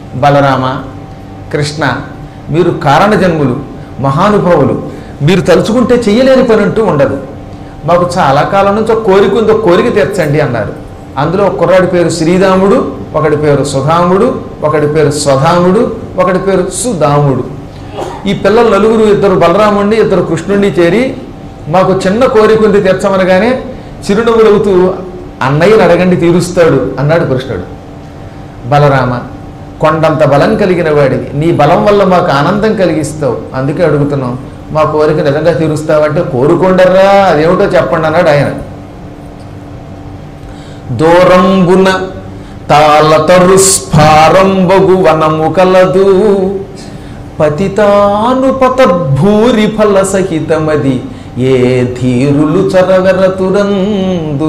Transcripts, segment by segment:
బలరామ కృష్ణ మీరు కారణ జన్ములు మహానుభావులు మీరు తలుచుకుంటే చెయ్యలేని పని అంటూ ఉండదు మాకు చాలా కాలం నుంచి ఒక కోరిక ఉంది ఒక కోరిక తీర్చండి అన్నారు అందులో ఒక కుర్రాడి పేరు శ్రీరాముడు ఒకడి పేరు సుధాముడు ఒకడి పేరు స్వధాముడు ఒకడి పేరు సుధాముడు ఈ పిల్లలు నలుగురు ఇద్దరు బలరాముడిని ఇద్దరు కృష్ణుడిని చేరి మాకు చిన్న కోరిక ఉంది తీర్చమనగానే చిరునవ్వులవుతూ అన్నయ్యని అడగండి తీరుస్తాడు అన్నాడు కృష్ణుడు బలరామ కొండంత బలం కలిగిన వాడివి నీ బలం వల్ల మాకు ఆనందం కలిగిస్తావు అందుకే అడుగుతున్నాం మా కోరిక నిజంగా తీరుస్తావంటే కోరుకోండర్రా అదేమిటో చెప్పండి అన్నాడు ఆయన దూరంబున తాళతరు స్ఫారంబగు వనము కలదు పతితానుపతద్భూరి ఫల సహితమది ఏ ధీరులు చరవెరతురందు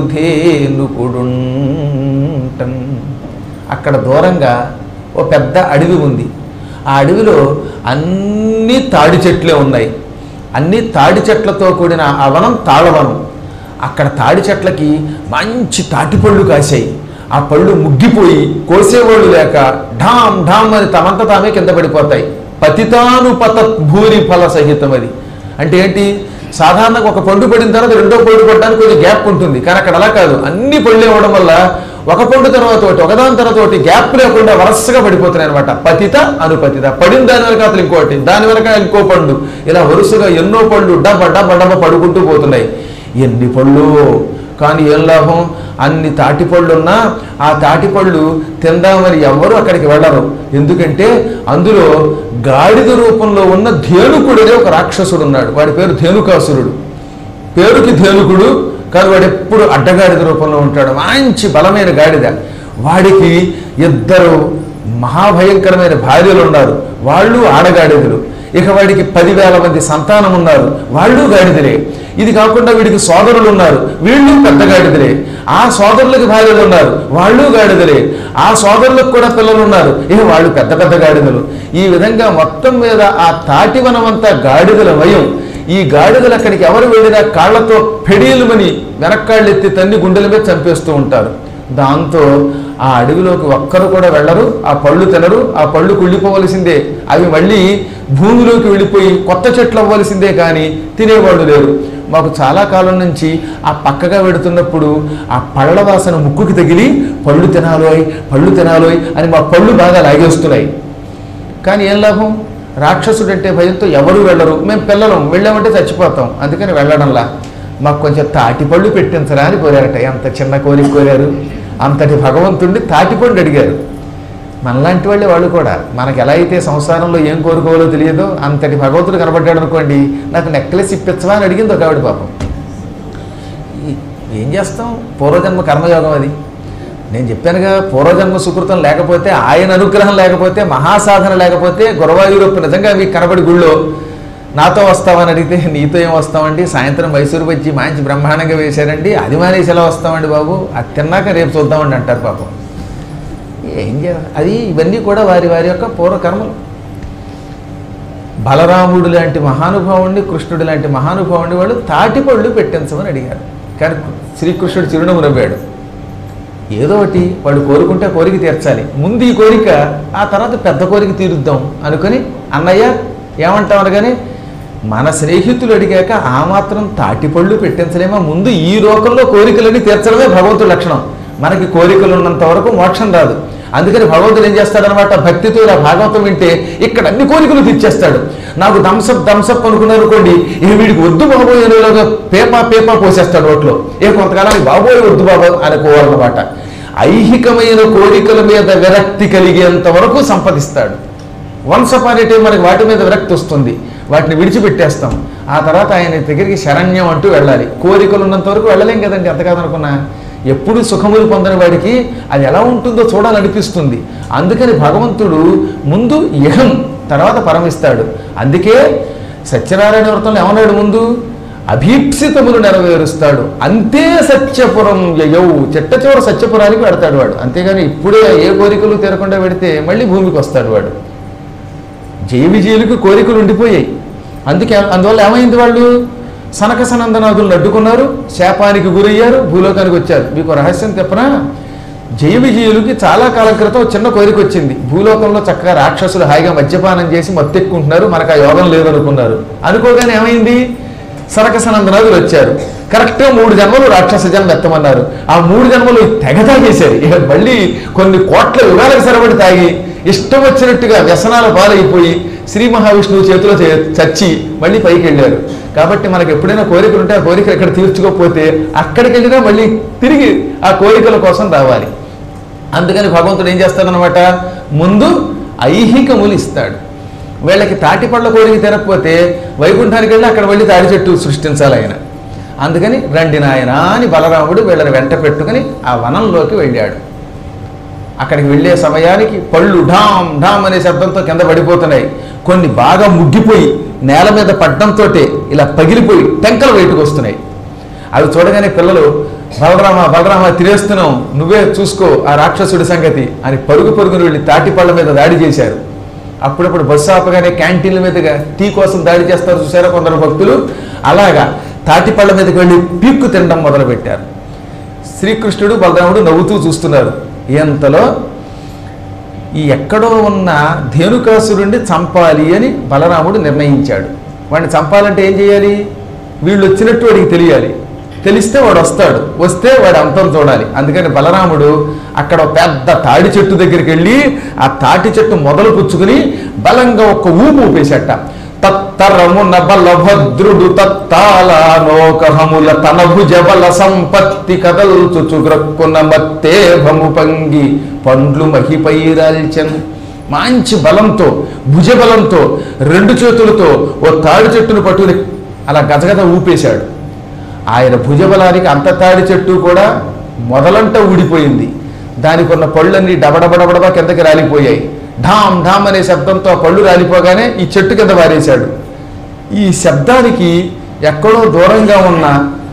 ధేనుకుడుంటన్ అక్కడ దూరంగా ఓ పెద్ద అడవి ఉంది ఆ అడవిలో అన్ని తాడి చెట్లే ఉన్నాయి అన్ని తాడి చెట్లతో కూడిన ఆ వనం తాళవనం అక్కడ తాడి చెట్లకి మంచి తాటిపళ్ళు కాశాయి ఆ పళ్ళు ముగ్గిపోయి కోసేవాళ్ళు లేక ఢామ్ ఢామ్ అని తమంత తామే కింద పడిపోతాయి పతితానుపత భూరి ఫల సహితం అది అంటే ఏంటి సాధారణంగా ఒక పండు పడిన తర్వాత రెండో పండు పడడానికి కొంచెం గ్యాప్ ఉంటుంది కానీ అక్కడ అలా కాదు అన్ని పళ్ళు ఇవ్వడం వల్ల ఒక పండు తర్వాత ఒకటి ఒకదాని తర్వాత ఒకటి గ్యాప్ లేకుండా వరుసగా పడిపోతున్నాయి అనమాట పతిత అనుపతిత పడిన దాని వెనక అసలు ఇంకోటి దాని వెనక ఇంకో పండు ఇలా వరుసగా ఎన్నో పళ్ళు డబ్బ డబ్బ డబ్బ పడుకుంటూ పోతున్నాయి ఎన్ని పళ్ళు కానీ ఏం లాభం అన్ని తాటిపళ్ళు ఉన్నా ఆ తాటిపళ్ళు తిందామని ఎవ్వరూ అక్కడికి వెళ్ళరు ఎందుకంటే అందులో గాడిద రూపంలో ఉన్న ధేనుకుడు అనే ఒక రాక్షసుడు ఉన్నాడు వాడి పేరు ధేనుకాసురుడు పేరుకి ధేనుకుడు కానీ వాడు ఎప్పుడు అడ్డగాడిద రూపంలో ఉంటాడు మంచి బలమైన గాడిద వాడికి ఇద్దరు మహాభయంకరమైన భార్యలు ఉన్నారు వాళ్ళు ఆడగాడిదలు ఇక వాడికి పదివేల మంది సంతానం ఉన్నారు వాళ్ళు గాడిదలే ఇది కాకుండా వీడికి సోదరులు ఉన్నారు వీళ్ళు పెద్ద గాడిదలే ఆ సోదరులకి భార్యలు ఉన్నారు వాళ్ళు గాడిదలే ఆ సోదరులకు కూడా పిల్లలు ఉన్నారు ఇక వాళ్ళు పెద్ద పెద్ద గాడిదలు ఈ విధంగా మొత్తం మీద ఆ తాటివనమంతా గాడిదల వయం ఈ గాడిదలు అక్కడికి ఎవరు వెళ్ళినా కాళ్లతో పెడీలుమని వెనక్కాళ్ళు ఎత్తి తన్ని గుండెల మీద చంపేస్తూ ఉంటారు దాంతో ఆ అడవిలోకి ఒక్కరు కూడా వెళ్ళరు ఆ పళ్ళు తినరు ఆ పళ్ళు కుళ్ళిపోవలసిందే అవి మళ్ళీ భూమిలోకి వెళ్ళిపోయి కొత్త చెట్లు అవ్వవలసిందే కానీ తినేవాళ్ళు లేరు మాకు చాలా కాలం నుంచి ఆ పక్కగా వెడుతున్నప్పుడు ఆ పళ్ళ వాసన ముక్కుకి తగిలి పళ్ళు తినాలోయ్ పళ్ళు తినాలోయ్ అని మా పళ్ళు బాగా లాగేస్తున్నాయి కానీ ఏం లాభం రాక్షసుడు అంటే భయంతో ఎవరు వెళ్ళరు మేము పిల్లలం వెళ్ళామంటే చచ్చిపోతాం అందుకని వెళ్ళడంలా మాకు కొంచెం తాటిపళ్ళు పెట్టించరా అని కోరారట ఎంత చిన్న కోరిక కోరారు అంతటి భగవంతుడిని తాటిపండు అడిగారు మనలాంటి వాళ్ళే వాళ్ళు కూడా మనకి ఎలా అయితే సంసారంలో ఏం కోరుకోవాలో తెలియదో అంతటి భగవంతుడు కనబడ్డాడు అనుకోండి నాకు నెక్లెస్ ఇప్పించవా అని అడిగింది ఒక ఆవిడ పాపం ఈ- ఏం చేస్తాం పూర్వజన్మ కర్మయోగం అది నేను చెప్పానుగా పూర్వజన్మ సుకృతం లేకపోతే ఆయన అనుగ్రహం లేకపోతే మహాసాధన లేకపోతే గురవాయూరప్పు నిజంగా మీకు కనబడి గుళ్ళో నాతో వస్తామని అడిగితే నీతో ఏం వస్తామండి సాయంత్రం మైసూరు వచ్చి మంచి బ్రహ్మాండంగా వేశారండి అది మానేసి ఎలా వస్తామండి బాబు అది తిన్నాక రేపు చూద్దామండి అంటారు పాపం ఏం చేయాలి అది ఇవన్నీ కూడా వారి వారి యొక్క పూర్వకర్మలు బలరాముడు లాంటి మహానుభావుణ్ణి కృష్ణుడు లాంటి మహానుభావుణ్ణి వాళ్ళు తాటిపళ్ళు పెట్టించమని అడిగారు కానీ శ్రీకృష్ణుడు చిరునవ్వు నవ్వాడు ఏదో ఒకటి వాడు కోరుకుంటే కోరిక తీర్చాలి ముందు ఈ కోరిక ఆ తర్వాత పెద్ద కోరిక తీరుద్దాం అనుకొని అన్నయ్య ఏమంటాం అనగానే మన స్నేహితులు అడిగాక ఆ మాత్రం తాటిపళ్ళు పెట్టించలేమా ముందు ఈ లోకంలో కోరికలన్నీ తీర్చడమే భగవంతుడి లక్షణం మనకి కోరికలు ఉన్నంత వరకు మోక్షం రాదు అందుకని భగవంతుడు ఏం చేస్తాడనమాట భక్తితో ఇలా భాగవతం వింటే ఇక్కడ అన్ని కోరికలు తీర్చేస్తాడు నాకు దంసప్ దంసప్ అనుకున్నారు అనుకోండి ఇక వీడికి వద్దు బాబోయ్ అనేలాగా పేపా పేపా పోసేస్తాడు ఓట్లో ఏ కొంతకాలానికి బాబోయ్ వద్దు బాబో అనుకోవాలన్నమాట ఐహికమైన కోరికల మీద విరక్తి కలిగేంత వరకు సంపదిస్తాడు వన్స్ అపాన్ ఏ టైం మనకి వాటి మీద విరక్తి వస్తుంది వాటిని విడిచిపెట్టేస్తాం ఆ తర్వాత ఆయన దగ్గరికి శరణ్యం అంటూ వెళ్ళాలి కోరికలు ఉన్నంత వరకు వెళ్ళలేం కదండి ఎంత కాదనుకున్నా ఎప్పుడు సుఖములు పొందని వాడికి అది ఎలా ఉంటుందో చూడాలనిపిస్తుంది అందుకని భగవంతుడు ముందు ఇహం తర్వాత పరమిస్తాడు అందుకే సత్యనారాయణ వ్రతంలో ఏమన్నాడు ముందు అభీప్సితములు నెరవేరుస్తాడు అంతే సత్యపురం యయౌ చిట్ట చివర సత్యపురానికి పెడతాడు వాడు అంతేగాని ఇప్పుడే ఏ కోరికలు తీరకుండా పెడితే మళ్ళీ భూమికి వస్తాడు వాడు జయ విజయులకు కోరికలు ఉండిపోయాయి అందుకే అందువల్ల ఏమైంది వాళ్ళు సనక సనందనాథులను అడ్డుకున్నారు శాపానికి గురయ్యారు భూలోకానికి వచ్చారు మీకు రహస్యం చెప్పనా జయ విజయులకి చాలా కాలం క్రితం ఒక చిన్న కోరిక వచ్చింది భూలోకంలో చక్కగా రాక్షసులు హాయిగా మద్యపానం చేసి మత్తెక్కుంటున్నారు మనకు ఆ యోగం లేదనుకున్నారు అనుకోగానే ఏమైంది సనకసనందనాథులు వచ్చారు కరెక్ట్గా మూడు జన్మలు రాక్షస జన్మ ఎత్తమన్నారు ఆ మూడు జన్మలు తెగ తాగేశారు ఇక మళ్ళీ కొన్ని కోట్ల యుగాలకు సరబడి తాగి ఇష్టం వచ్చినట్టుగా వ్యసనాల పాలైపోయి శ్రీ మహావిష్ణువు చేతిలో చే- చచ్చి మళ్ళీ పైకి వెళ్ళారు కాబట్టి మనకు ఎప్పుడైనా కోరికలు ఉంటే ఆ కోరికలు ఎక్కడ తీర్చుకోకపోతే అక్కడికి వెళ్ళినా మళ్ళీ తిరిగి ఆ కోరికల కోసం రావాలి అందుకని భగవంతుడు ఏం చేస్తాడనమాట ముందు ఐహికములు ఇస్తాడు వీళ్ళకి తాటి పళ్ళ కోరిక తిరగకపోతే వైకుంఠానికి వెళ్ళి అక్కడ వెళ్ళి తాడి చెట్టు సృష్టించాలి ఆయన అందుకని రండి నాయనా అని బలరాముడు వీళ్ళని వెంట పెట్టుకుని ఆ వనంలోకి వెళ్ళాడు అక్కడికి వెళ్ళే సమయానికి పళ్ళు ఢామ్ ఢామ్ అనే శబ్దంతో కింద పడిపోతున్నాయి కొన్ని బాగా ముగ్గిపోయి నేల మీద పడ్డంతో ఇలా పగిలిపోయి టెంకలు బయటకు వస్తున్నాయి అవి చూడగానే పిల్లలు బలరామ బలరామ తినేస్తున్నాం నువ్వే చూసుకో ఆ రాక్షసుడి సంగతి అని పరుగు పరుగును వెళ్ళి తాటి పళ్ళ మీద దాడి చేశారు అప్పుడప్పుడు బస్సు ఆపగానే క్యాంటీన్ల మీదుగా టీ కోసం దాడి చేస్తారు చూసారా కొందరు భక్తులు అలాగా తాటి పళ్ళ మీదకి వెళ్ళి పీక్కు తినడం మొదలుపెట్టారు శ్రీకృష్ణుడు బలరాముడు నవ్వుతూ చూస్తున్నారు ఎంతలో ఈ ఎక్కడో ఉన్న ధేనుకాసురుణ్ణి చంపాలి అని బలరాముడు నిర్ణయించాడు వాడిని చంపాలంటే ఏం చేయాలి వీళ్ళు వచ్చినట్టు వాడికి తెలియాలి తెలిస్తే వాడు వస్తాడు వస్తే వాడి అంతం చూడాలి అందుకని బలరాముడు అక్కడ ఒక పెద్ద తాడి చెట్టు దగ్గరికి వెళ్ళి ఆ తాటి చెట్టు మొదలు పుచ్చుకుని బలంగా ఒక ఊపు ఊపేశాట తత్తరమున బలభద్రుడు తత్తాలానోకహముల తన భుజబల సంపత్తి కదల్చుచుగ్రక్కున మత్తేభము పంగి పండ్లు మహిపైరాల్చెన్ మంచి బలంతో భుజబలంతో రెండు చేతులతో ఓ తాడి చెట్టును పట్టుకుని అలా గజగజ ఊపేశాడు ఆయన భుజబలానికి అంత తాడి చెట్టు కూడా మొదలంట ఊడిపోయింది దానికి ఉన్న పళ్ళన్నీ డబడబడబడబా కిందకి రాలిపోయాయి ఢామ్ ఢామ్ అనే శబ్దంతో ఆ పళ్ళు రాలిపోగానే ఈ చెట్టు కింద వారేశాడు ఈ శబ్దానికి ఎక్కడో దూరంగా ఉన్న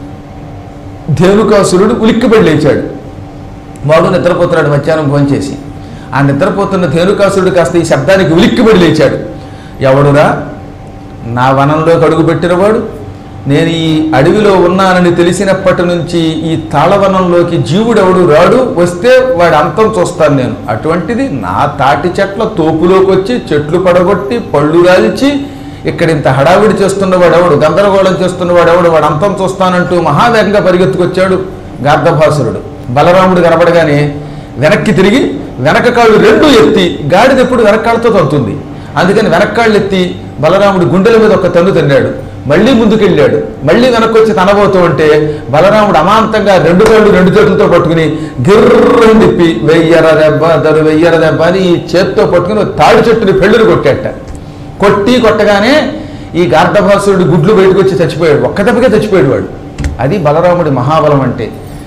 ధేనుకాసురుడు ఉలిక్కిపడి లేచాడు వాడు నిద్రపోతున్నాడు మధ్యాహ్నం భోంచేసి ఆ నిద్రపోతున్న ధేనుకాసురుడు కాస్త ఈ శబ్దానికి ఉలిక్కిపడి లేచాడు ఎవడురా నా వనంలోకి అడుగుపెట్టినవాడు నేను ఈ అడవిలో ఉన్నానని తెలిసినప్పటి నుంచి ఈ తాళవనంలోకి జీవుడెవడు రాడు వస్తే వాడి అంతం చూస్తాను నేను అటువంటిది నా తాటి చెట్ల తోపులోకి వచ్చి చెట్లు పడగొట్టి పళ్ళు రాల్చి ఇక్కడ ఇంత హడావిడి చేస్తున్నవాడెవడు గందరగోళం చేస్తున్నవాడెవడు వాడు అంతం చూస్తానంటూ మహావేగంగా పరిగెత్తుకొచ్చాడు గార్ధభాసురుడు బలరాముడు కనబడగానే వెనక్కి తిరిగి వెనక కాళ్ళు రెండు ఎత్తి గాడిద ఎప్పుడు వెనకాళ్ళతో తొలుతుంది అందుకని వెనక్కాళ్ళు ఎత్తి బలరాముడు గుండెల మీద ఒక తన్ను తిన్నాడు మళ్ళీ ముందుకెళ్ళాడు మళ్ళీ వెనక్కి వచ్చి తనబోతూ ఉంటే బలరాముడు అమాంతంగా రెండు కాళ్ళు రెండు చేతులతో పట్టుకుని గిర్రని తిప్పి వెయ్యర దెబ్బ దరు వెయ్యర దెబ్బ అని ఈ చేత్తో పట్టుకుని ఒక తాడి చెట్టుని పెళ్ళుని కొట్టాట కొట్టి కొట్టగానే ఈ గార్ధభాసురుడు గుడ్లు బయటకు వచ్చి చచ్చిపోయాడు ఒక్క దెబ్బకే చచ్చిపోయాడు వాడు అది బలరాముడి మహాబలం అంటే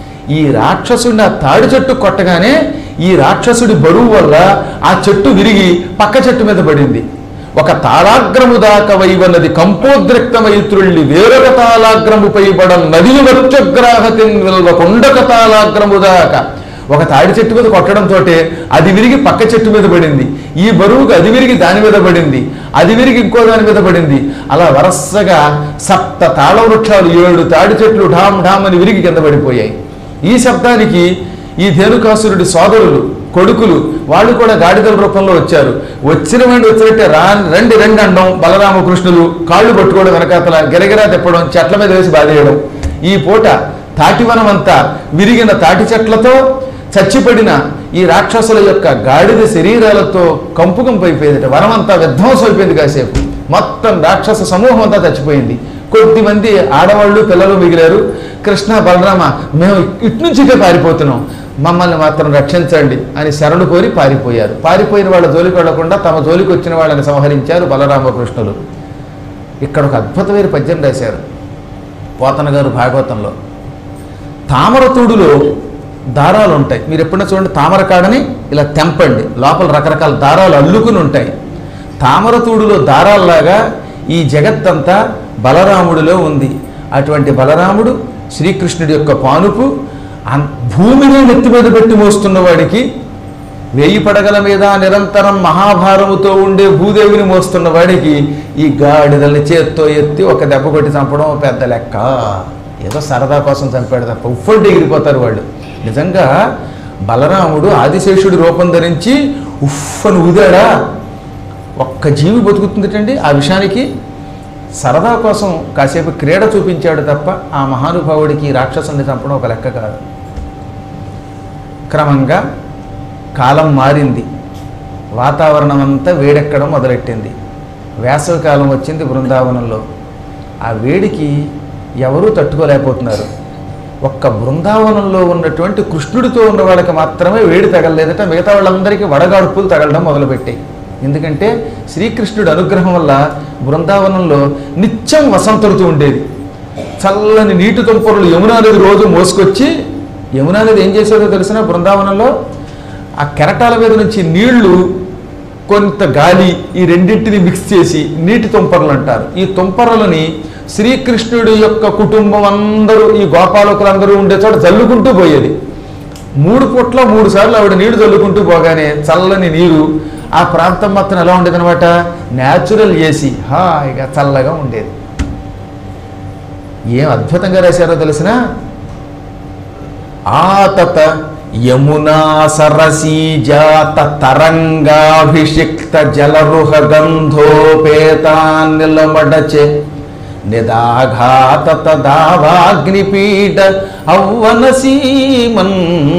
ఈ రాక్షసుడిని ఆ తాడి చెట్టు కొట్టగానే ఈ రాక్షసుడి బరువు వల్ల ఆ చెట్టు విరిగి పక్క చెట్టు మీద పడింది ఒక తాళాగ్రము దాకా వైవన్నది కంపోద్రిక్తమైత్రుళ్ళి వేరొక తాళాగ్రముపై బడం నది వచ్చగ్రాహతిన్ విల్వ కొండక తాళాగ్రము దాకా ఒక తాడి చెట్టు మీద కొట్టడంతో అది విరిగి పక్క చెట్టు మీద పడింది ఈ బరువుకు అది విరిగి దాని మీద పడింది అది విరిగి ఇంకో దాని మీద పడింది అలా వరసగా సప్త తాళ వృక్షాలు ఏడు తాడి చెట్లు ఢామ్ ఢామ్ అని విరిగి కింద పడిపోయాయి ఈ శబ్దానికి ఈ ధేనుకాసురుడి సోదరులు కొడుకులు వాళ్ళు కూడా గాడిదల రూపంలో వచ్చారు వచ్చిన వాడిని వచ్చినట్టే రా రండి రండి అండం బలరామకృష్ణులు కాళ్ళు పట్టుకోవడం వెనకాతల గిరగిరా తిప్పడం చెట్ల మీద వేసి బాధేయడం ఈ పూట తాటివనం అంతా విరిగిన తాటి చెట్లతో చచ్చిపడిన ఈ రాక్షసుల యొక్క గాడిద శరీరాలతో కంపు కంపు అయిపోయింది వనమంతా విధ్వంసం అయిపోయింది కాసేపు మొత్తం రాక్షస సమూహం అంతా చచ్చిపోయింది కొద్ది మంది ఆడవాళ్ళు పిల్లలు మిగిలారు కృష్ణ బలరామ మేము ఇటు నుంచి ఇటే పారిపోతున్నాం మమ్మల్ని మాత్రం రక్షించండి అని శరణు కోరి పారిపోయారు పారిపోయిన వాళ్ళ జోలికి వెళ్లకుండా తమ జోలికి వచ్చిన వాళ్ళని సంహరించారు బలరామకృష్ణులు ఇక్కడ ఒక అద్భుతమైన పద్యం రాశారు పోతన గారు భాగవతంలో తామరతూడులో దారాలు ఉంటాయి మీరు ఎప్పుడైనా చూడండి తామర కాడని ఇలా తెంపండి లోపల రకరకాల దారాలు అల్లుకుని ఉంటాయి తామరతూడులో దారాల్లాగా ఈ జగత్తంతా బలరాముడిలో ఉంది అటువంటి బలరాముడు శ్రీకృష్ణుడి యొక్క పానుపు అన్- భూమిని నెత్తి మీద పెట్టి మోస్తున్న వాడికి వేయి పడగల మీద నిరంతరం మహాభారముతో ఉండే భూదేవిని మోస్తున్న వాడికి ఈ గాడిదల్ని చేత్తో ఎత్తి ఒక దెబ్బ కొట్టి చంపడం ఒక పెద్ద లెక్క ఏదో సరదా కోసం చంపాడు తప్ప ఉఫ్ఫండి ఎగిరిపోతారు వాళ్ళు నిజంగా బలరాముడు ఆదిశేషుడి రూపం ధరించి ఉఫ్ అని ఊదాడా ఒక్క జీవి బతుకుతుందటండి ఆ విషయానికి సరదా కోసం కాసేపు క్రీడ చూపించాడు తప్ప ఆ మహానుభావుడికి ఈ రాక్షసుని చంపడం ఒక లెక్క కాదు క్రమంగా కాలం మారింది వాతావరణం అంతా వేడెక్కడం మొదలెట్టింది వేసవికాలం వచ్చింది బృందావనంలో ఆ వేడికి ఎవరూ తట్టుకోలేకపోతున్నారు ఒక్క బృందావనంలో ఉన్నటువంటి కృష్ణుడితో ఉన్న వాళ్ళకి మాత్రమే వేడి తగలలేదట మిగతా వాళ్ళందరికీ వడగాడుపులు తగలడం మొదలుపెట్టాయి ఎందుకంటే శ్రీకృష్ణుడి అనుగ్రహం వల్ల బృందావనంలో నిత్యం వసంత ఋతువు ఉండేది చల్లని నీటి తుంపరులు యమునా నది రోజు మోసుకొచ్చి యమునా నది ఏం చేసేదో తెలిసిన బృందావనంలో ఆ కెరటాల మీద నుంచి నీళ్లు కొంత గాలి ఈ రెండింటిని మిక్స్ చేసి నీటి తుంపరలు అంటారు ఈ తుంపరలని శ్రీకృష్ణుడి యొక్క కుటుంబం అందరూ ఈ గోపాలకులందరూ ఉండే చోట జల్లుకుంటూ పోయేది మూడు పూట్ల మూడు సార్లు ఆవిడ నీళ్లు చల్లుకుంటూ పోగానే చల్లని నీరు ఆ ప్రాంతం మొత్తం ఎలా ఉండేది అనమాట న్యాచురల్ ఏసీ హాయిగా చల్లగా ఉండేది ఏం అద్భుతంగా రాశారో తెలిసిన ఆతత యమునా సరసీజాత తరంగాభిషిక్త జలరుహ గంధోపేతాన్నిలమడచే నిదాఘాత తదావాగ్నిపీఠ అవ్వన సీమన్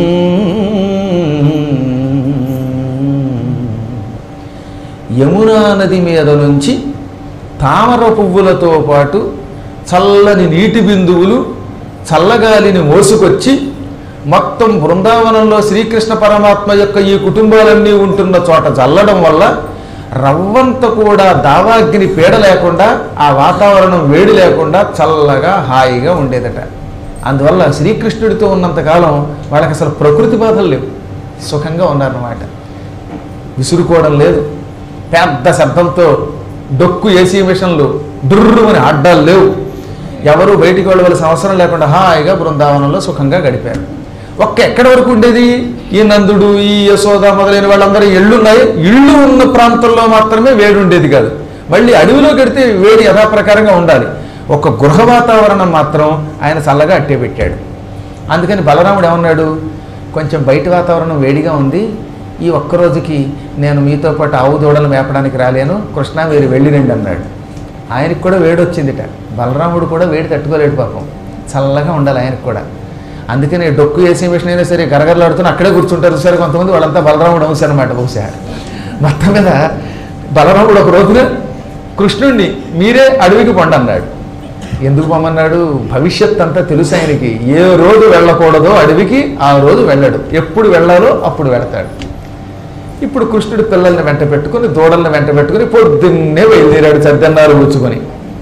యమునా నది మీద నుంచి తామర పువ్వులతో పాటు చల్లని నీటి బిందువులు చల్లగాలిని మోసుకొచ్చి మొత్తం బృందావనంలో శ్రీకృష్ణ పరమాత్మ యొక్క ఈ కుటుంబాలన్నీ ఉంటున్న చోట చల్లడం వల్ల రవ్వంత కూడా దావాగ్ని పీడ లేకుండా ఆ వాతావరణం వేడి లేకుండా చల్లగా హాయిగా ఉండేదట అందువల్ల శ్రీకృష్ణుడితో ఉన్నంతకాలం వాళ్ళకి అసలు ప్రకృతి బాధలు లేవు సుఖంగా ఉన్నారన్నమాట విసురుకోవడం లేదు పెద్ద శబ్దంతో డొక్కు ఏసీ మిషన్లు డుర్రుమని అడ్డాలు లేవు ఎవరు బయటికి వెళ్ళవలసిన అవసరం లేకుండా హాయిగా బృందావనంలో సుఖంగా గడిపారు ఒక్క ఎక్కడి వరకు ఉండేది ఈ నందుడు ఈ యశోద మొదలైన వాళ్ళందరూ ఇళ్ళు ఉన్నాయి ఇళ్ళు ఉన్న ప్రాంతంలో మాత్రమే వేడి ఉండేది కాదు మళ్ళీ అడవిలో కడితే వేడి యథాప్రకారంగా ఉండాలి ఒక గృహ వాతావరణం మాత్రం ఆయన చల్లగా అట్టే పెట్టాడు అందుకని బలరాముడు ఏమన్నాడు కొంచెం బయట వాతావరణం వేడిగా ఉంది ఈ ఒక్క రోజుకి నేను మీతో పాటు ఆవు దూడలు మేపడానికి రాలేను కృష్ణ మీరు వెళ్ళిరండి అన్నాడు ఆయనకి కూడా వేడి వచ్చిందిట బలరాముడు కూడా వేడి తట్టుకోలేడు పాపం చల్లగా ఉండాలి ఆయనకు కూడా అందుకని డొక్కు వేసే మిషన్ అయినా సరే గరగరలాడుతున్న అక్కడే కూర్చుంటారు సరే కొంతమంది వాళ్ళంతా బలరాముడు అంశం అనమాట బహుశా మొత్తం మీద బలరాముడు ఒక రోజున కృష్ణుణ్ణి మీరే అడవికి పండు అన్నాడు ఎందుకు పొమ్మన్నాడు భవిష్యత్ అంతా తెలుసు ఆయనకి ఏ రోజు వెళ్ళకూడదో అడవికి ఆ రోజు వెళ్ళడు ఎప్పుడు వెళ్ళాలో అప్పుడు వెళతాడు ఇప్పుడు కృష్ణుడు పిల్లల్ని వెంట పెట్టుకుని దూడల్ని వెంట పెట్టుకుని పొద్దున్నే బయలుదేరాడు చద్దన్నారు ఊచుకొని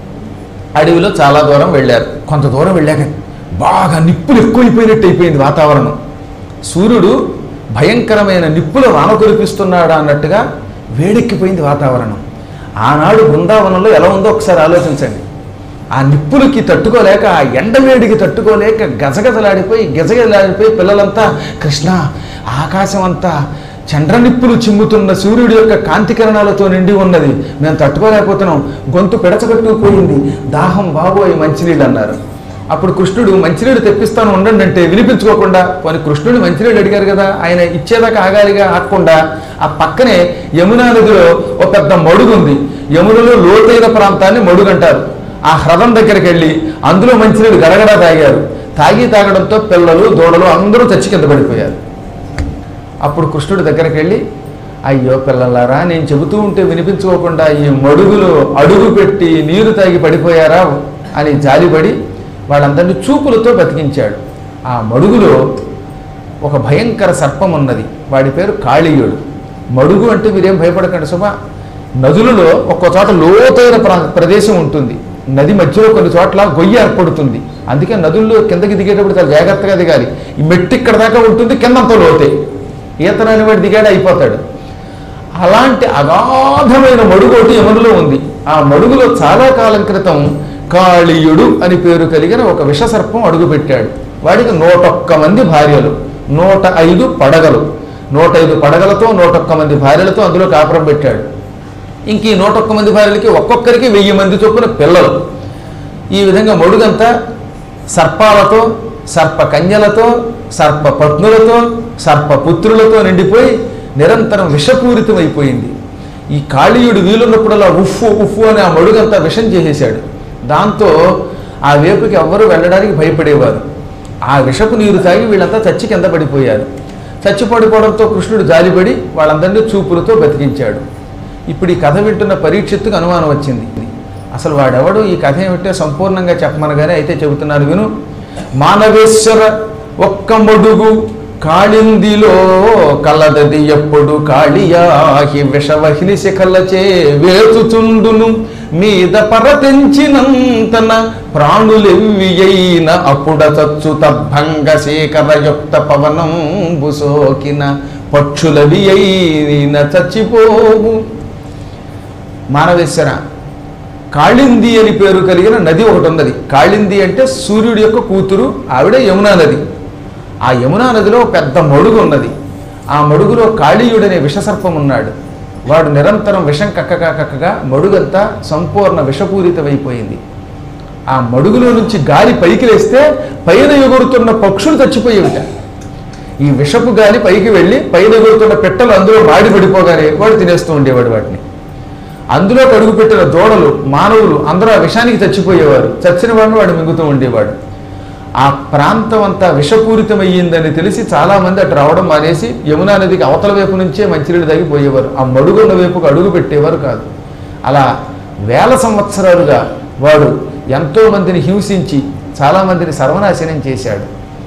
అడవిలో చాలా దూరం వెళ్ళారు కొంత దూరం వెళ్ళాక బాగా నిప్పులు ఎక్కువైపోయినట్టు అయిపోయింది వాతావరణం సూర్యుడు భయంకరమైన నిప్పుల వాన కురిపిస్తున్నాడు అన్నట్టుగా వేడెక్కిపోయింది వాతావరణం ఆనాడు బృందావనంలో ఎలా ఉందో ఒకసారి ఆలోచించండి ఆ నిప్పులకి తట్టుకోలేక ఆ ఎండవేడికి తట్టుకోలేక గజగజలాడిపోయి గజగజలాడిపోయి పిల్లలంతా కృష్ణ ఆకాశం అంతా చండ్ర నిప్పులు చిమ్ముతున్న సూర్యుడి యొక్క కాంతి కిరణాలతో నిండి ఉన్నది మేము తట్టుకోలేకపోతున్నాం గొంతు పిడచగట్టుకుపోయింది దాహం బాబోయ్ మంచినీళ్ళు అన్నారు అప్పుడు కృష్ణుడు మంచినీళ్ళు తెప్పిస్తాను ఉండండి అంటే వినిపించుకోకుండా పోనీ కృష్ణుడు మంచినీళ్ళు అడిగారు కదా ఆయన ఇచ్చేదాకా ఆగాలిగా ఆగకుండా ఆ పక్కనే యమునా నదిలో ఒక పెద్ద మడుగు ఉంది యమునలో లోతైన ప్రాంతాన్ని మడుగు అంటారు ఆ హ్రదం దగ్గరికి వెళ్ళి అందులో మంచినీళ్ళు గడగడా తాగారు తాగి తాగడంతో పిల్లలు దూడలు అందరూ చచ్చి కింద పడిపోయారు అప్పుడు కృష్ణుడి దగ్గరికి వెళ్ళి అయ్యో పిల్లలారా నేను చెబుతూ ఉంటే వినిపించుకోకుండా ఈ మడుగులో అడుగు పెట్టి నీరు తాగి పడిపోయారా అని జాలిపడి వాళ్ళందరినీ చూపులతో బతికించాడు ఆ మడుగులో ఒక భయంకర సర్పం ఉన్నది వాడి పేరు కాళీయుడు మడుగు అంటే మీరేం భయపడకండి శుభ నదులలో ఒక్కో చోట లోతైన ప్రా- ప్రదేశం ఉంటుంది నది మధ్యలో కొన్ని చోట్ల గొయ్యి ఏర్పడుతుంది అందుకే నదుల్లో కిందకి దిగేటప్పుడు చాలా జాగ్రత్తగా దిగాలి ఈ మెట్టు ఇక్కడ దాకా ఉంటుంది కిందంతా లోతే ఈతరాని వాడు దిగాడు అయిపోతాడు అలాంటి అగాధమైన మడుగోటి యమునలో ఉంది ఆ మడుగులో చాలా కాలం క్రితం కాళీయుడు అని పేరు కలిగిన ఒక విషసర్పం అడుగుపెట్టాడు వాడికి నూటొక్క మంది భార్యలు నూట ఐదు పడగలు నూట ఐదు పడగలతో నూటొక్క మంది భార్యలతో అందులో కాపురం పెట్టాడు ఇంక ఈ నూటొక్క మంది భార్యలకి ఒక్కొక్కరికి వెయ్యి మంది చొప్పున పిల్లలు ఈ విధంగా మడుగంతా సర్పాలతో సర్ప కన్యలతో సర్ప పత్నులతో సర్పపుత్రులతో నిండిపోయి నిరంతరం విషపూరితమైపోయింది ఈ కాళీయుడు వీలున్నప్పుడల్లా ఉఫ్ఫు ఉఫ్ఫు అని ఆ మడుగంతా విషం చేసేశాడు దాంతో ఆ వేపుకి ఎవ్వరూ వెళ్ళడానికి భయపడేవారు ఆ విషపు నీరు తాగి వీళ్ళంతా చచ్చి కింద పడిపోయారు చచ్చి పడిపోవడంతో కృష్ణుడు జాలిపడి వాళ్ళందరినీ చూపులతో బతికించాడు ఇప్పుడు ఈ కథ వింటున్న పరీక్షిత్తుకు అనుమానం వచ్చింది అసలు వాడెవడు ఈ కథ ఏమిటో సంపూర్ణంగా చెప్పమనగానే అయితే చెబుతున్నారు విను మానవేశ్వర ఒక్క మడుగు కాళిందిలో కలదది ఎప్పుడు కాళియాహి విషవహిని శిఖలచే వేచుచుండును మీద పరతించినంతన ప్రాణులెవ్వియైన అప్పుడ చచ్చు తద్భంగ శేఖరయుక్త పవనం బుసోకిన పక్షులవి అయిన చచ్చిపోవు మానవేశ్వర కాళింది అని పేరు కలిగిన నది ఒకటి ఉన్నది కాళింది అంటే సూర్యుడి యొక్క కూతురు ఆవిడ యమునా నది ఆ యమునా నదిలో పెద్ద మడుగు ఉన్నది ఆ మడుగులో కాళీయుడనే విషసర్పం ఉన్నాడు వాడు నిరంతరం విషం కక్కగా కక్కగా మడుగంతా సంపూర్ణ విషపూరితమైపోయింది ఆ మడుగులో నుంచి గాలి పైకి లేస్తే పైన ఎగురుతున్న పక్షులు చచ్చిపోయేవిట ఈ విషపు గాలి పైకి వెళ్ళి పైన ఎగురుతున్న పెట్టలు అందులో మాడి పడిపోగానే వాడు తినేస్తూ ఉండేవాడు వాటిని అందులో అడుగుపెట్టిన దూడలు మానవులు అందరూ ఆ విషానికి చచ్చిపోయేవారు చచ్చిన వాడిని వాడు మింగుతూ ఉండేవాడు ఆ ప్రాంతం అంతా విషపూరితమయ్యిందని తెలిసి చాలామంది అటు రావడం మానేసి యమునా నదికి అవతల వైపు నుంచే మంచినీళ్ళు తగ్గిపోయేవారు ఆ మడుగున్న వైపుకు అడుగు పెట్టేవారు కాదు అలా వేల సంవత్సరాలుగా వాడు ఎంతో మందిని హింసించి చాలామందిని సర్వనాశనం చేశాడు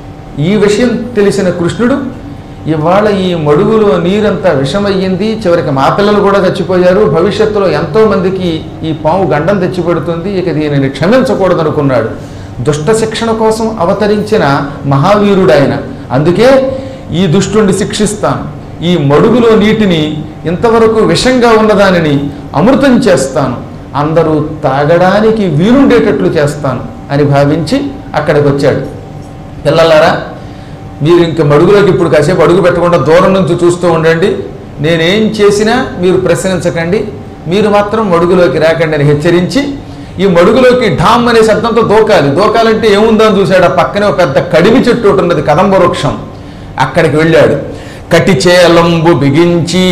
ఈ విషయం తెలిసిన కృష్ణుడు ఇవాళ ఈ మడుగులో నీరంతా విషమయ్యింది చివరికి మా పిల్లలు కూడా చచ్చిపోయారు భవిష్యత్తులో ఎంతో మందికి ఈ పాము గండం తెచ్చిపెడుతుంది ఇక దీనిని క్షమించకూడదనుకున్నాడు దుష్ట శిక్షణ కోసం అవతరించిన మహావీరుడు ఆయన అందుకే ఈ దుష్టుణ్ణి శిక్షిస్తాను ఈ మడుగులో నీటిని ఇంతవరకు విషంగా ఉన్నదానిని అమృతం చేస్తాను అందరూ తాగడానికి వీలుండేటట్లు చేస్తాను అని భావించి అక్కడికి వచ్చాడు పిల్లలారా మీరు ఇంక మడుగులోకి ఇప్పుడు కాసేపు అడుగు పెట్టకుండా దూరం నుంచి చూస్తూ ఉండండి నేనేం చేసినా మీరు ప్రశ్నించకండి మీరు మాత్రం మడుగులోకి రాకండి అని హెచ్చరించి ఈ మడుగులోకి ఢామ్ అనే శబ్దంతో దూకాలి దూకాలంటే ఏముందో అని చూశాడు ఆ పక్కనే ఒక పెద్ద కడిమి చెట్టు ఒకటి ఉన్నది కదంబ వృక్షం అక్కడికి వెళ్ళాడు కటి చేలంబు బిగించి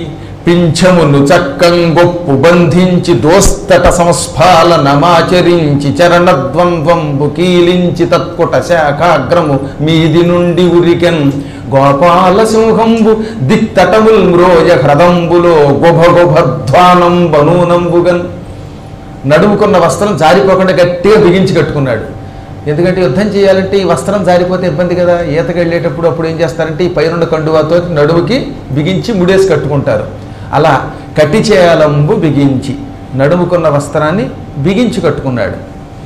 పింఛమును చక్కం గొప్పు బంధించి దోస్తట సంస్ఫాలనమాచరించి చరణద్వంద్వంబు కీలించి తత్కుట శాఖాగ్రము మీది నుండి ఉరికెన్ గోపాల సింహంబు దిక్తటముల్ మ్రోజ హ్రదంబులో గొభ గొభధ్వానం బనూనంబుగన్ నడుముకున్న వస్త్రం జారిపోకుండా గట్టిగా బిగించి కట్టుకున్నాడు ఎందుకంటే యుద్ధం చేయాలంటే ఈ వస్త్రం జారిపోతే ఇబ్బంది కదా ఈతకి వెళ్ళేటప్పుడు అప్పుడు ఏం చేస్తారంటే ఈ పైనున్న కండువాతో నడుముకి బిగించి ముడేసి కట్టుకుంటారు అలా కట్టి చేయాలంబు బిగించి నడుముకున్న వస్త్రాన్ని బిగించి కట్టుకున్నాడు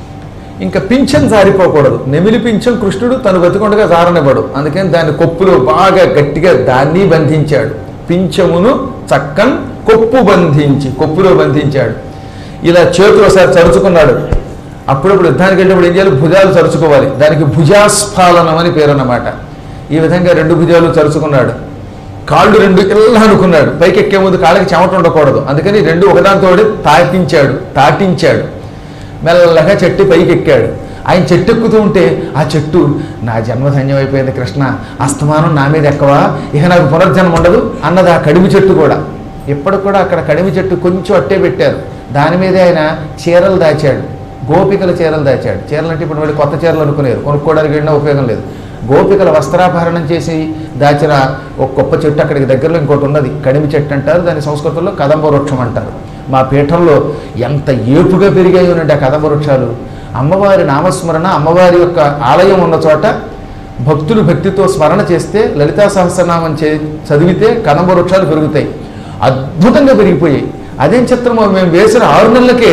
ఇంకా పింఛం జారిపోకూడదు నెమిలి పింఛం కృష్ణుడు తను బతికొండగా జారనివ్వడు అందుకని దాని కొప్పులో బాగా గట్టిగా దాన్ని బంధించాడు పింఛమును చక్కన్ కొప్పు బంధించి కొప్పులో బంధించాడు ఇలా చేతులు ఒకసారి చరుచుకున్నాడు అప్పుడప్పుడు యుద్ధానికి వెళ్ళినప్పుడు ఏం చేయాలి భుజాలు చరుచుకోవాలి దానికి భుజాస్ఫాలనం అని పేరు అన్నమాట ఈ విధంగా రెండు భుజాలు చరుచుకున్నాడు కాళ్ళు రెండు ఇలా అనుకున్నాడు పైకి ఎక్కే ముందు కాళ్ళకి చెమట ఉండకూడదు అందుకని రెండు ఒకదాంతో తాటించాడు తాటించాడు మెల్లగా చెట్టు పైకి ఎక్కాడు ఆయన చెట్టు ఎక్కుతూ ఉంటే ఆ చెట్టు నా జన్మధన్యం అయిపోయింది కృష్ణ అస్తమానం నా మీద ఎక్కవా ఇక నాకు పునర్జన్మ ఉండదు అన్నది ఆ కడిమి చెట్టు కూడా ఇప్పటికి కూడా అక్కడ కడిమి చెట్టు కొంచెం అట్టే పెట్టారు దాని మీదే ఆయన చీరలు దాచాడు గోపికల చీరలు దాచాడు చీరలు అంటే ఇప్పుడు మళ్ళీ కొత్త చీరలు అనుకునేరు కొనుక్కోవడానికి వెళ్ళినా ఉపయోగం లేదు గోపికల వస్త్రాపహరణం చేసి దాచిన ఒక గొప్ప చెట్టు అక్కడికి దగ్గరలో ఇంకోటి ఉన్నది కడిమి చెట్టు అంటారు దాని సంస్కృతంలో కదంబ వృక్షం అంటారు మా పీఠంలో ఎంత ఏపుగా పెరిగాయోనండి ఆ కదంబ వృక్షాలు అమ్మవారి నామస్మరణ అమ్మవారి యొక్క ఆలయం ఉన్న చోట భక్తులు భక్తితో స్మరణ చేస్తే లలితా సహస్రనామం చే చదివితే కదంబ వృక్షాలు పెరుగుతాయి అద్భుతంగా పెరిగిపోయాయి అదేం చిత్రమో మేము వేసిన ఆరు నెలలకే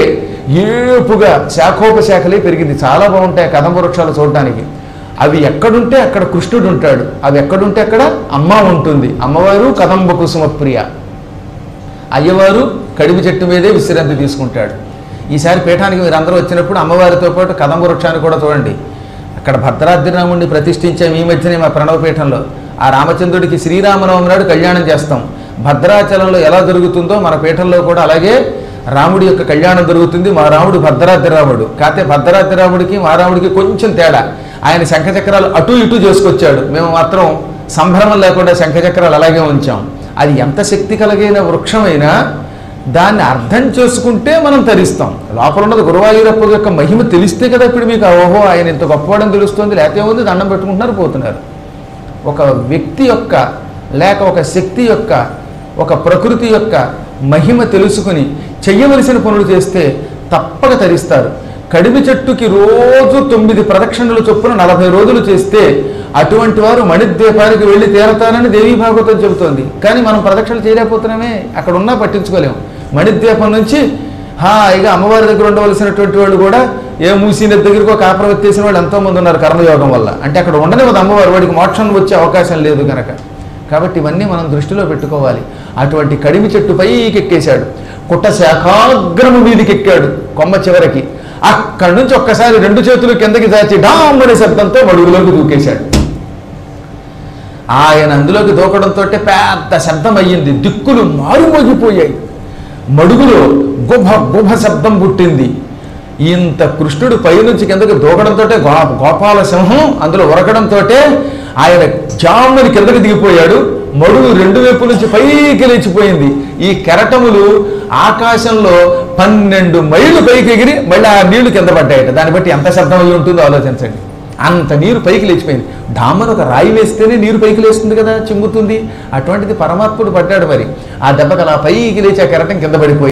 ఏపుగా శాఖోపశాఖలే పెరిగింది చాలా బాగుంటాయి ఆ కదంబ వృక్షాలు చూడడానికి అవి ఎక్కడుంటే అక్కడ కృష్ణుడు ఉంటాడు అవి ఎక్కడుంటే అక్కడ అమ్మ ఉంటుంది అమ్మవారు కదంబ కుసుమ ప్రియ అయ్యవారు కడిమి చెట్టు మీదే విశ్రాంతి తీసుకుంటాడు ఈసారి పీఠానికి మీరు అందరూ వచ్చినప్పుడు అమ్మవారితో పాటు కదంబ వృక్షాన్ని కూడా చూడండి అక్కడ భద్రాద్రి రాముడిని ప్రతిష్ఠించాం ఈ మధ్యనే మా ప్రణవపీఠంలో ఆ రామచంద్రుడికి శ్రీరామనవమి నాడు కళ్యాణం చేస్తాం భద్రాచలంలో ఎలా జరుగుతుందో మన పీఠంలో కూడా అలాగే రాముడి యొక్క కళ్యాణం జరుగుతుంది మా రాముడు భద్రాద్రి రాముడు కాకపోతే భద్రాద్రి రాముడికి మా రాముడికి కొంచెం తేడా ఆయన శంఖచక్రాలు అటు ఇటు చేసుకొచ్చాడు మేము మాత్రం సంభ్రమం లేకుండా శంఖచక్రాలు అలాగే ఉంచాం అది ఎంత శక్తి కలిగిన వృక్షమైనా దాన్ని అర్థం చేసుకుంటే మనం తరిస్తాం లోపల ఉన్నది గురువాయూరప్ప యొక్క మహిమ తెలిస్తే కదా ఇప్పుడు మీకు ఓహో ఆయన ఇంత గొప్పవాడని తెలుస్తుంది లేకపోతే ఏముంది దండం పెట్టుకుంటున్నారు పోతున్నారు ఒక వ్యక్తి యొక్క లేక ఒక శక్తి యొక్క ఒక ప్రకృతి యొక్క మహిమ తెలుసుకుని చెయ్యవలసిన పనులు చేస్తే తప్పక తరిస్తారు కడిమి చెట్టుకి రోజు తొమ్మిది ప్రదక్షిణలు చొప్పున నలభై రోజులు చేస్తే అటువంటి వారు మణిద్వీపానికి వెళ్ళి తీరతారని దేవీ భాగవతం చెబుతోంది కానీ మనం ప్రదక్షిణలు చేయలేకపోతున్నామే అక్కడ ఉన్నా పట్టించుకోలేము మణిద్వీపం నుంచి హాయిగా అమ్మవారి దగ్గర ఉండవలసినటువంటి వాళ్ళు కూడా ఏ మూసీ నది దగ్గరకు ఒక కాపురం ఎత్తేసిన వాళ్ళు ఎంతోమంది ఉన్నారు కర్మయోగం వల్ల అంటే అక్కడ ఉండనివ్వదు అమ్మవారు వాడికి మోక్షం వచ్చే అవకాశం లేదు కనుక కాబట్టి ఇవన్నీ మనం దృష్టిలో పెట్టుకోవాలి అటువంటి కడిమి చెట్టు పైకి ఎక్కేశాడు కుట్ట శాఖాగ్రము మీదికి ఎక్కాడు కొమ్మ చివరికి అక్కడి నుంచి ఒక్కసారి రెండు చేతులు కిందకి దాచి డామ్ అనే శబ్దంతో మడుగులోకి దూకేశాడు ఆయన అందులోకి దూకడంతో పెద్ద శబ్దం అయ్యింది దిక్కులు మారుమోగిపోయాయి మడుగులో గుభ గుభ శబ్దం పుట్టింది ఇంత కృష్ణుడు పైనుంచి కిందకి దూకడంతో గో గోపాల సింహం అందులో ఉరకడంతో ఆయన జాముని కిందకి దిగిపోయాడు మడుగు రెండు వైపు నుంచి పైకి లేచిపోయింది ఈ కెరటములు ఆకాశంలో పన్నెండు మైళ్ళు పైకి ఎగిరి మళ్ళీ ఆ నీళ్లు కింద పడ్డాయట దాన్ని బట్టి ఎంత శబ్దం అయి ఉంటుందో ఆలోచించండి అంత నీరు పైకి లేచిపోయింది డామను ఒక రాయి వేస్తేనే నీరు పైకి లేస్తుంది కదా చిమ్ముతుంది అటువంటిది పరమాత్ముడు పడ్డాడు మరి ఆ దెబ్బకి అలా పైకి లేచి ఆ కెరటం కింద పడిపోయింది